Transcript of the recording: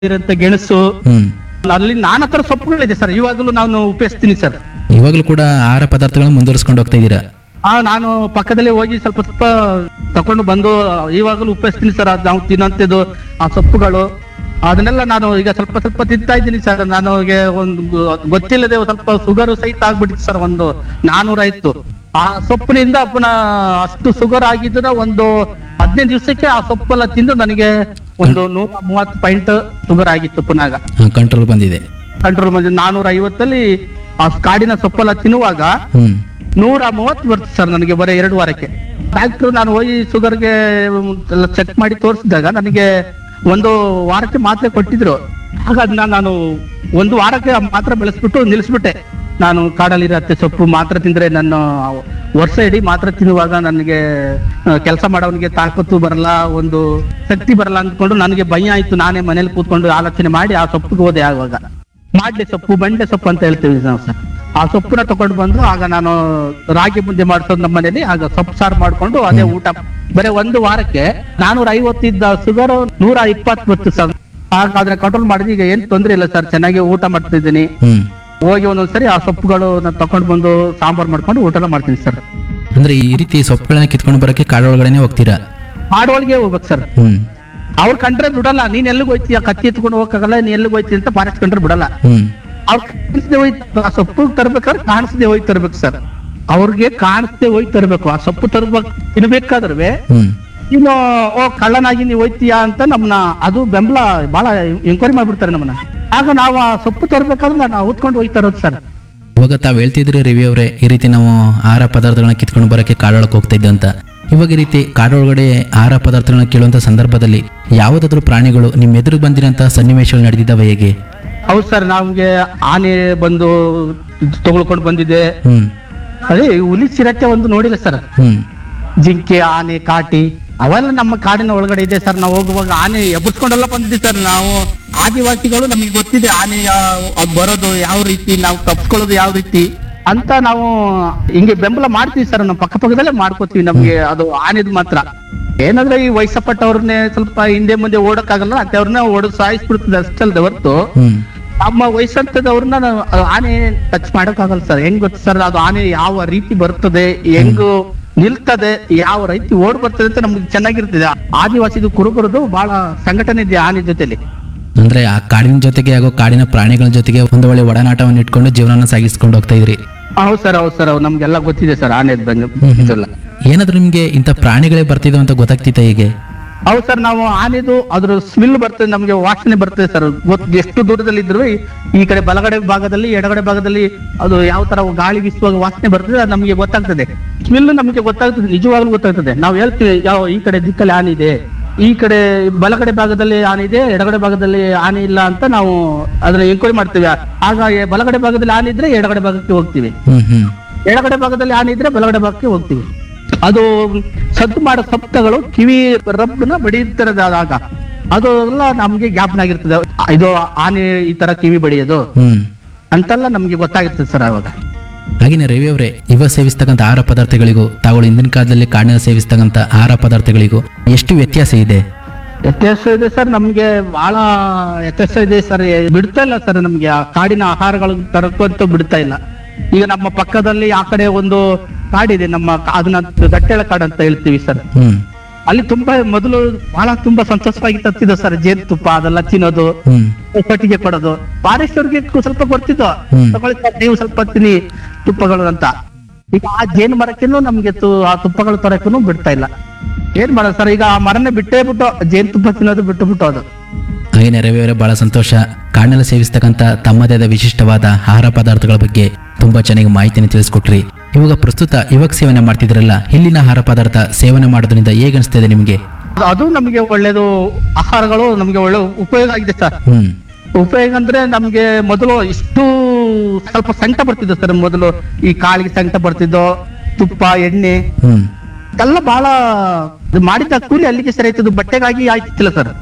ಇರಂತ ಗೆಣಸು ಹ್ಮ್ ಅಲ್ಲಿ ನಾನಾ ತರ ಸೊಪ್ಪುಗಳಿದೆ ಸರ್ ಇವಾಗಲೂ ನಾನು ಉಪಯೋಗಿಸ್ತೀನಿ ಸರ್ ಇವಾಗಲೂ ಕೂಡ ಆಹಾರ ಪದಾರ್ಥಗಳನ್ನ ಮುಂದುವರಿಸ್ಕೊಂಡು ಹೋಗ್ತಾ ಇದ್ದೀರಾ ಆ ನಾನು ಪಕ್ಕದಲ್ಲಿ ಹೋಗಿ ಸ್ವಲ್ಪ ಸ್ವಲ್ಪ ತಕೊಂಡು ಬಂದು ಇವಾಗಲೂ ಉಪಯೋಗಿಸ್ತೀನಿ ಸರ್ ಅದು ನಾವು ತಿನ್ನೋಂಥದ್ದು ಆ ಸೊಪ್ಪುಗಳು ಅದನ್ನೆಲ್ಲ ನಾನು ಈಗ ಸ್ವಲ್ಪ ಸ್ವಲ್ಪ ತಿಂತಾ ಇದ್ದೀನಿ ಸರ್ ನನಗೆ ಒಂದು ಗೊತ್ತಿಲ್ಲದೆ ಒಂದ್ ಸ್ವಲ್ಪ ಶುಗರ್ ಸಹಿತ ಆಗ್ಬಿಟ್ಟಿತ್ತು ಸರ್ ಒಂದು ನಾನೂರ ಇತ್ತು ಆ ಸೊಪ್ಪಿನಿಂದ ಪುನಃ ಅಷ್ಟು ಶುಗರ್ ಆಗಿದ್ರೆ ಒಂದು ಹದಿನೈದು ದಿವಸಕ್ಕೆ ಆ ಸೊಪ್ಪೆಲ್ಲ ತಿಂದು ನನಗೆ ಒಂದು ನೂರ ಮೂವತ್ತು ಪಾಯಿಂಟ್ ಶುಗರ್ ಆಗಿತ್ತು ಪುನಃ ಕಂಟ್ರೋಲ್ ಬಂದಿದೆ ಕಂಟ್ರೋಲ್ ಬಂದಿದ್ದು ನಾನೂರ ಐವತ್ತಲ್ಲಿ ಆ ಕಾಡಿನ ಸೊಪ್ಪೆಲ್ಲ ತಿನ್ನುವಾಗ ಹ್ಮ್ ನೂರ ಮೂವತ್ತು ಬರ್ತದೆ ಸರ್ ನನಗೆ ಬರೀ ಎರಡು ವಾರಕ್ಕೆ ಡಾಕ್ಟರ್ ನಾನು ಹೋಗಿ ಶುಗರ್ಗೆ ಎಲ್ಲ ಚೆಕ್ ಮಾಡಿ ತೋರಿಸಿದಾಗ ನನಗೆ ಒಂದು ವಾರಕ್ಕೆ ಮಾತ್ರೆ ಕೊಟ್ಟಿದ್ರು ಆಗ ಅದನ್ನ ನಾನು ಒಂದು ವಾರಕ್ಕೆ ಆ ಮಾತ್ರೆ ಬೆಳೆಸ್ಬಿಟ್ಟು ನಿಲ್ಲಿಸ್ಬಿಟ್ಟೆ ನಾನು ಕಾಡಲ್ಲಿರತ್ತೆ ಸೊಪ್ಪು ಮಾತ್ರೆ ತಿಂದ್ರೆ ನನ್ನ ವರ್ಷ ಇಡೀ ಮಾತ್ರೆ ತಿನ್ನುವಾಗ ನನಗೆ ಕೆಲಸ ಮಾಡೋವನಿಗೆ ತಾಕತ್ತು ಬರಲ್ಲ ಒಂದು ಶಕ್ತಿ ಬರಲ್ಲ ಅಂದ್ಕೊಂಡು ನನಗೆ ಭಯ ಆಯ್ತು ನಾನೇ ಮನೇಲಿ ಕೂತ್ಕೊಂಡು ಆಲೋಚನೆ ಮಾಡಿ ಆ ಸೊಪ್ಪಿಗೆ ಹೋದೆ ಆವಾಗ ಮಾಡ್ಲೆ ಸೊಪ್ಪು ಬಂಡೆ ಸೊಪ್ಪು ಅಂತ ಹೇಳ್ತೀವಿ ನಾವು ಸರ್ ಆ ಸೊಪ್ಪನ್ನ ತಗೊಂಡು ಬಂದು ಆಗ ನಾನು ರಾಗಿ ಮುದ್ದೆ ಮಾಡ್ಸೋದು ನಮ್ಮ ಮನೇಲಿ ಆಗ ಸೊಪ್ಪು ಸಾರು ಮಾಡ್ಕೊಂಡು ಅದೇ ಊಟ ಬರೀ ಒಂದು ವಾರಕ್ಕೆ ನಾನೂರ ಐವತ್ತಿದ್ದ ಶುಗರ್ ನೂರ ಇಪ್ಪತ್ತು ಬತ್ತು ಸರ್ ಆಗ ಅದನ್ನ ಕಂಟ್ರೋಲ್ ಮಾಡಿದ್ರೆ ಈಗ ಏನ್ ತೊಂದ್ರೆ ಇಲ್ಲ ಸರ್ ಚೆನ್ನಾಗಿ ಊಟ ಮಾಡ್ತಿದ್ದೀನಿ ಹ್ಮ್ ಹೋಗಿ ಒಂದೊಂದ್ಸರಿ ಆ ಸೊಪ್ಪುಗಳು ನಾನು ತಗೊಂಡು ಬಂದು ಸಾಂಬಾರ್ ಮಾಡ್ಕೊಂಡು ಊಟ ಮಾಡ್ತೀನಿ ಸರ್ ಅಂದ್ರೆ ಈ ರೀತಿ ಸೊಪ್ಪುಗಳನ್ನ ಕಿತ್ಕೊಂಡು ಬರೋಕೆ ಕಾಡೊಳಗಡೆನೆ ಹೋಗ್ತೀರಾ ಮಾಡೋಳಿಗೆ ಹೋಗ್ಬೇಕು ಸರ್ ಹ್ಮ್ ಅವ್ರು ಕಂಡ್ರೆ ಬಿಡಲ್ಲ ನೀನ್ ಎಲ್ಲಿಗೆ ಹೋಯ್ತೀಯ ಕತ್ತಿ ಎತ್ಕೊಂಡು ಹೋಗಕ್ಕಾಗಲ್ಲ ನೀನ್ ಎಲ್ಲಿಗೆ ಹೋಯ್ತಿ ಅಂತ ಫಾರೆಸ್ಟ್ ಕಂಡ್ರೆ ಬಿಡಲ್ಲ ಹ್ಮ್ ಅವ್ರು ಕಾಣಿಸದೆ ಹೋಯ್ತು ಆ ಸೊಪ್ಪು ತರ್ಬೇಕಾದ್ರೆ ಕಾಣಿಸದೆ ಹೋಗಿ ತರ್ಬೇಕು ಸರ್ ಅವ್ರಿಗೆ ಕಾಣಿಸದೆ ಹೋಗಿ ತರ್ಬೇಕು ಆ ಸೊಪ್ಪು ತರ್ಬೇಕು ತಿನ್ಬೇಕಾದ್ರೆ ಹ್ಮ್ ಇನ್ನು ಓ ಕಳ್ಳನಾಗಿ ನೀವು ಹೋಯ್ತೀಯಾ ಅಂತ ನಮ್ನ ಅದು ಬೆಂಬಲ ಬಹಳ ಎಂಕ್ವೈರಿ ಮಾಡ್ಬಿಡ್ತಾರೆ ನಮ್ಮನ್ನ ಆಗ ನಾವು ಆ ಸೊಪ್ಪು ತರ್ಬೇಕಾದ್ರೆ ನಾವು ಉತ್ಕೊಂಡು ಹೋಗ್ತಾ ಇರೋದು ಸರ್ ಇವಾಗ ತಾವ್ ಹೇಳ್ತಿದ್ರಿ ರಿವಿ ಅವರೇ ಈ ರೀತಿ ನಾವು ಆಹಾರ ಪದಾರ್ಥಗಳನ್ನ ಕಿತ್ಕೊಂಡು ಬರೋಕೆ ಕಾಡೊಳಗೆ ಹೋಗ್ತಾ ಇದ್ದೆ ಅಂತ ಇವಾಗ ಈ ರೀತಿ ಕಾಡೊಳಗಡೆ ಆಹಾರ ಪದಾರ್ಥಗಳನ್ನ ಕೇಳುವಂತ ಸಂದರ್ಭದಲ್ಲಿ ಯಾವುದಾದ್ರೂ ಪ್ರಾಣಿಗಳು ನಿಮ್ಮ ಎದುರು ಬಂದಿರೋಂಥ ಸನ್ನಿವೇಶಗಳು ನಡೆದಿದ್ದಾವೆ ಹೇಗೆ ಹೌದು ಸರ್ ನಮ್ಗೆ ಆನೆ ಬಂದು ತಗೊಳ್ಕೊಂಡು ಬಂದಿದೆ ಹ್ಮ್ ಅದೇ ಹುಲಿ ಚಿರತೆ ಒಂದು ನೋಡಿಲ್ಲ ಸರ್ ಹ್ಮ್ ಜಿಂಕೆ ಆನೆ ಕಾಟಿ ಅವೆಲ್ಲ ನಮ್ಮ ಕಾಡಿನ ಒಳಗಡೆ ಇದೆ ಸರ್ ನಾವು ಹೋಗುವಾಗ ಆನೆ ಎಬ್ಬರ್ಸ್ಕೊಂಡೆಲ್ಲ ಬಂದಿದೆ ಸರ್ ನಾವು ಆದಿವಾಸಿಗಳು ನಮಗೆ ಗೊತ್ತಿದೆ ಆನೆ ಯಾವ- ಅದ್ ಬರೋದು ಯಾವ ರೀತಿ ನಾವು ತಪ್ಸ್ಕೊಳ್ಳೋದು ಯಾವ ರೀತಿ ಅಂತ ನಾವು ಹಿಂಗೆ ಬೆಂಬಲ ಮಾಡ್ತೀವಿ ಸರ್ ನಾವು ಪಕ್ಕ ಪಕ್ಕದಲ್ಲೇ ಮಾಡ್ಕೋತೀವಿ ನಮ್ಗೆ ಅದು ಆನೆದು ಮಾತ್ರ ಏನಂದ್ರೆ ಈ ವಯಸ್ಸಪಟ್ಟವ್ರನ್ನೇ ಸ್ವಲ್ಪ ಹಿಂದೆ ಮುಂದೆ ಓಡಕ್ಕಾಗಲ್ಲ ಅಂತವ್ರನ್ನ ಓಡದ್ ಸಾಯಿಸ್ಬಿಡ್ತದೆ ಅಷ್ಟಲ್ದೆ ಹೊರ್ತು ಹ್ಮ್ ನಮ್ಮ ವಯಸ್ಸಂತದವ್ರನ್ನ ನಾವು ಆನೆ ಟಚ್ ಮಾಡಕ್ಕಾಗಲ್ಲ ಸರ್ ಹೆಂಗ್ ಗೊತ್ತು ಸರ್ ಅದು ಆನೆ ಯಾವ ರೀತಿ ಬರ್ತದೆ ಹೆಂಗ್ ನಿಲ್ತದೆ ಯಾವ ರೀತಿ ಓಡ್ ಬರ್ತದೆ ಅಂತ ನಮ್ಗೆ ಚೆನ್ನಾಗಿರ್ತದೆ ಆದಿವಾಸಿದು ಕುರುಬರದು ಬಹಳ ಸಂಘಟನೆ ಇದೆ ಆನೆ ಜೊತೆಲಿ ಅಂದ್ರೆ ಆ ಕಾಡಿನ ಜೊತೆಗೆ ಹಾಗೂ ಕಾಡಿನ ಪ್ರಾಣಿಗಳ ಜೊತೆಗೆ ಒಂದು ಒಳ್ಳೆ ಒಡನಾಟವನ್ನು ಇಟ್ಕೊಂಡು ಜೀವನನ ಸಾಗಿಸ್ಕೊಂಡು ಹೋಗ್ತಾ ಇದ್ರಿ ಹೌದು ಸರ್ ಹೌದು ಸರ್ ನಮ್ಗೆಲ್ಲ ಗೊತ್ತಿದೆ ಸರ್ ಆನೆ ಬಂದು ಇದೆಲ್ಲ ಏನಾದ್ರೂ ನಿಮ್ಗೆ ಇಂಥ ಪ್ರಾಣಿಗಳೇ ಬರ್ತಿದ್ವು ಅಂತ ಗೊತ್ತಾಗ್ತಿತ್ತ ಹೇಗೆ ಹೌದು ಸರ್ ನಾವು ಆನೆದು ಅದ್ರ ಸ್ಮೆಲ್ ಬರ್ತದೆ ನಮ್ಗೆ ವಾಸನೆ ಬರ್ತದೆ ಸರ್ ಗೊತ್ತು ಎಷ್ಟು ದೂರದಲ್ಲಿ ಇದ್ರು ಈ ಕಡೆ ಬಲಗಡೆ ಭಾಗದಲ್ಲಿ ಎಡಗಡೆ ಭಾಗದಲ್ಲಿ ಅದು ಯಾವ ತರ ಗಾಳಿ ಬೀಸುವಾಗ ವಾಸನೆ ಬರ್ತದೆ ಅದು ನಮಗೆ ಗೊತ್ತಾಗ್ತದೆ ಸ್ಮೆಲ್ ನಮಗೆ ಗೊತ್ತಾಗ್ತದೆ ನಿಜವಾಗ್ಲೂ ಗೊತ್ತಾಗ್ತದೆ ನಾವು ಹೇಳ್ತೀವಿ ಯಾವ ಈ ಕಡೆ ದಿಕ್ಕಲ್ಲಿ ಆನೆ ಇದೆ ಈ ಕಡೆ ಬಲಗಡೆ ಭಾಗದಲ್ಲಿ ಆನೆ ಇದೆ ಎಡಗಡೆ ಭಾಗದಲ್ಲಿ ಆನೆ ಇಲ್ಲ ಅಂತ ನಾವು ಅದನ್ನ ಎಂಕ್ವೈರಿ ಮಾಡ್ತೀವಿ ಆಗ ಎ- ಬಲಗಡೆ ಭಾಗದಲ್ಲಿ ಆನೆ ಇದ್ರೆ ಎಡಗಡೆ ಭಾಗಕ್ಕೆ ಹೋಗ್ತೀವಿ ಹ್ಮ್ ಹ್ಮ್ ಎಡಗಡೆ ಭಾಗದಲ್ಲಿ ಆನೆ ಇದ್ರೆ ಬಲಗಡೆ ಭಾಗಕ್ಕೆ ಹೋಗ್ತೀವಿ ಅದು ಸದ್ದು ಮಾಡೋ ಶಬ್ದಗಳು ಕಿವಿ ರಬ್ಬನ ಬಡಿತಿರೋದು ಆಗ ಅದು ಎಲ್ಲ ನಮ್ಗೆ ಜ್ಞಾಪನ ಆಗಿರ್ತದೆ ಇದು ಆನೆ ಈ ತರ ಕಿವಿ ಬಡಿಯೋದು ಹ್ಮ್ ಅಂತೆಲ್ಲ ನಮ್ಗೆ ಗೊತ್ತಾಗಿರ್ತದೆ ಸರ್ ಅವಾಗ ಹಾಗೇನೆ ರವಿ ಅವರೇ ಇವಾಗ ಸೇವಿಸ್ತಕ್ಕಂಥ ಆಹಾರ ಪದಾರ್ಥಗಳಿಗೂ ತಾವುಗಳು ಹಿಂದಿನ ಕಾಲದಲ್ಲಿ ಕಾಡಿನಲ್ಲಿ ಸೇವಿಸ್ತಕ್ಕಂಥ ಆಹಾರ ಪದಾರ್ಥಗಳಿಗೂ ಎಷ್ಟು ವ್ಯತ್ಯಾಸ ಇದೆ ವ್ಯತ್ಯಾಸ ಇದೆ ಸರ್ ನಮ್ಗೆ ಬಹಳ ವ್ಯತ್ಯಾಸ ಇದೆ ಸರ್ ಬಿಡ್ತಾ ಇಲ್ಲ ಸರ್ ನಮ್ಗೆ ಆ ಕಾಡಿನ ಆಹಾರಗಳು ತರಕ್ಕಂತೂ ಬಿಡ್ತಾ ಇಲ್ಲ ಈಗ ನಮ್ಮ ಪಕ್ಕದಲ್ಲಿ ಆ ಕಡೆ ಒಂದು ಕಾಡಿದೆ ನಮ್ಮ ಕಾ- ಅದನ್ನ ಗಟ್ಟೆಳ ಕಾಡು ಅಂತ ಹೇಳ್ತೀವಿ ಸರ್ ಹ್ಮ್ ಅಲ್ಲಿ ತುಂಬಾ ಮೊದಲು ಬಹಳ ತುಂಬಾ ಸಂತೋಷವಾಗಿ ತರ್ತಿದ್ವು ಸರ್ ಜೇನುತುಪ್ಪ ಅದೆಲ್ಲ ತಿನ್ನೋದು ಹ್ಮ್ ಒಟ್ಟಿಗೆ ಕೊಡೋದು ಫಾರೆಸ್ಟ್ ಅವ್ರಿಗೆ ಸ್ವಲ್ಪ ಕೊಡ್ತಿದ್ದು ಹ್ಮ್. ತಗೊಳ್ಳಿ ಸರ್, ನೀವು ಸ್ವಲ್ಪ ತಿನ್ನಿ ತುಪ್ಪಗಳು ಅಂತ ಈಗ ಆ ಜೇನು ಮರಕ್ಕೇನು ನಮ್ಗೆ ತು- ಆ ತುಪ್ಪಗಳು ತರಕ್ಕೂ ಬಿಡ್ತಾ ಇಲ್ಲ ಏನ್ ಮಾಡೋದು ಸರ್ ಈಗ ಆ ಮರನೇ ಬಿಟ್ಟೇ ಬಿಟ್ಟು ಜೇನು ತುಪ್ಪ ತಿನ್ನೋದು ಬಿಟ್ಟು ಬಿಟ್ಟು ಅದು ಹಾಗೇನೆ ರವಿ ಅವರೇ ಬಹಳ ಸಂತೋಷ ಕಾಡಿನಲ್ಲಿ ಸೇವಿಸ್ತಕ್ಕಂಥ ತಮ್ಮದೇ ಆದ ವಿಶಿಷ್ಟವಾದ ಆಹಾರ ಪದಾರ್ಥಗಳ ಬಗ್ಗೆ ತುಂಬಾ ಚೆನ್ನಾಗಿ ಮಾಹಿತಿನ ತಿಳಿಸ್ಕೊಟ್ರಿ ಇವಾಗ ಪ್ರಸ್ತುತ ಇವಾಗ ಸೇವನೆ ಮಾಡ್ತಿದ್ರಲ್ಲ ಇಲ್ಲಿನ ಆಹಾರ ಪದಾರ್ಥ ಸೇವನೆ ಮಾಡೋದ್ರಿಂದ ಹೇಗೆ ಅನಿಸ್ತಿದೆ ನಿಮಗೆ ಅದು- ಅದು ನಮ್ಗೆ ಒಳ್ಳೇದು ಆಹಾರಗಳು ನಮ್ಗೆ ಒಳ್ಳೆ ಉಪಯೋಗ ಆಗಿದೆ ಸರ್ ಹ್ಮ್ ಉಪಯೋಗ ಅಂದ್ರೆ ನಮ್ಗೆ ಮೊದಲು ಇಷ್ಟು ಸ್ವಲ್ಪ ಸಂಕಟ ಬರ್ತಿದ್ದು ಸರ್ ಮೊದಲು ಈ ಕಾಳಿಗೆ ಸಂಕಟ ಬರ್ತಿದ್ದೋ ತುಪ್ಪ ಎಣ್ಣೆ ಹ್ಮ್ ಎಲ್ಲ ಬಹಳ ಇದು ಮಾಡಿದ ಕೂಲಿ ಅಲ್ಲಿಗೆ ಸರಿ ಆಯ್ತದು ಬಟ್ಟೆಗಾಗಿ ಆಯ್ತಿಲ್ಲ ಸರ್